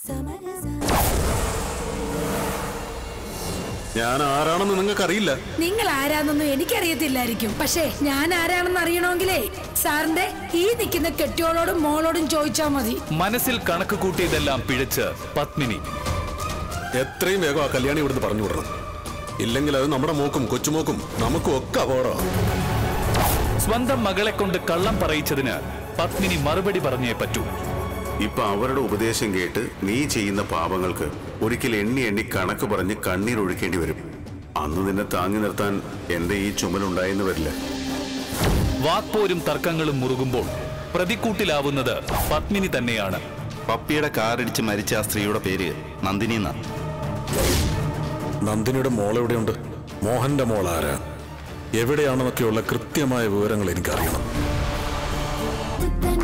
ഞാൻ ആരാണെന്ന് നിങ്ങൾക്കറിയില്ല നിങ്ങൾ ആരാന്നൊന്നും എനിക്കറിയത്തില്ലായിരിക്കും പക്ഷേ ഞാൻ ആരാണെന്ന് അറിയണമെങ്കിലേ സാറിന്റെ ഈ നിൽക്കുന്ന കെട്ടിയോളോടും മോളോടും ചോദിച്ചാ മതി മനസ്സിൽ കണക്ക് കൂട്ടിയതെല്ലാം പിഴച്ച് പത്മിനി എത്രയും വേഗം ആ കല്യാണി ഇവിടുന്ന് പറഞ്ഞു വിടണം ഇല്ലെങ്കിൽ അത് നമ്മുടെ മോക്കും കൊച്ചുമോക്കും നമുക്കും ഒക്കെ അപകടമാണ് സ്വന്തം മകളെ കൊണ്ട് കള്ളം പറയിച്ചതിന് പത്മിനി മറുപടി പറഞ്ഞേ പറ്റൂ ഇപ്പൊ അവരുടെ ഉപദേശം കേട്ട് നീ ചെയ്യുന്ന പാപങ്ങൾക്ക് ഒരിക്കൽ എണ്ണി എണ്ണി കണക്ക് പറഞ്ഞ് കണ്ണീരൊഴുക്കേണ്ടി വരും അന്ന് നിന്നെ താങ്ങി നിർത്താൻ എന്റെ ഈ ചുമലുണ്ടായെന്ന് വരില്ല വാക്പോരും തർക്കങ്ങളും മുറുകുമ്പോൾ പ്രതിക്കൂട്ടിലാവുന്നത് പത്മിനി തന്നെയാണ് പപ്പിയുടെ കാറിടിച്ച് മരിച്ച ആ സ്ത്രീയുടെ പേര് നന്ദിനി എന്നാണ് നന്ദിനിയുടെ മോൾ എവിടെയുണ്ട് മോഹന്റെ മോൾ ആരാ എവിടെയാണെന്നൊക്കെയുള്ള കൃത്യമായ വിവരങ്ങൾ എനിക്കറിയണം തന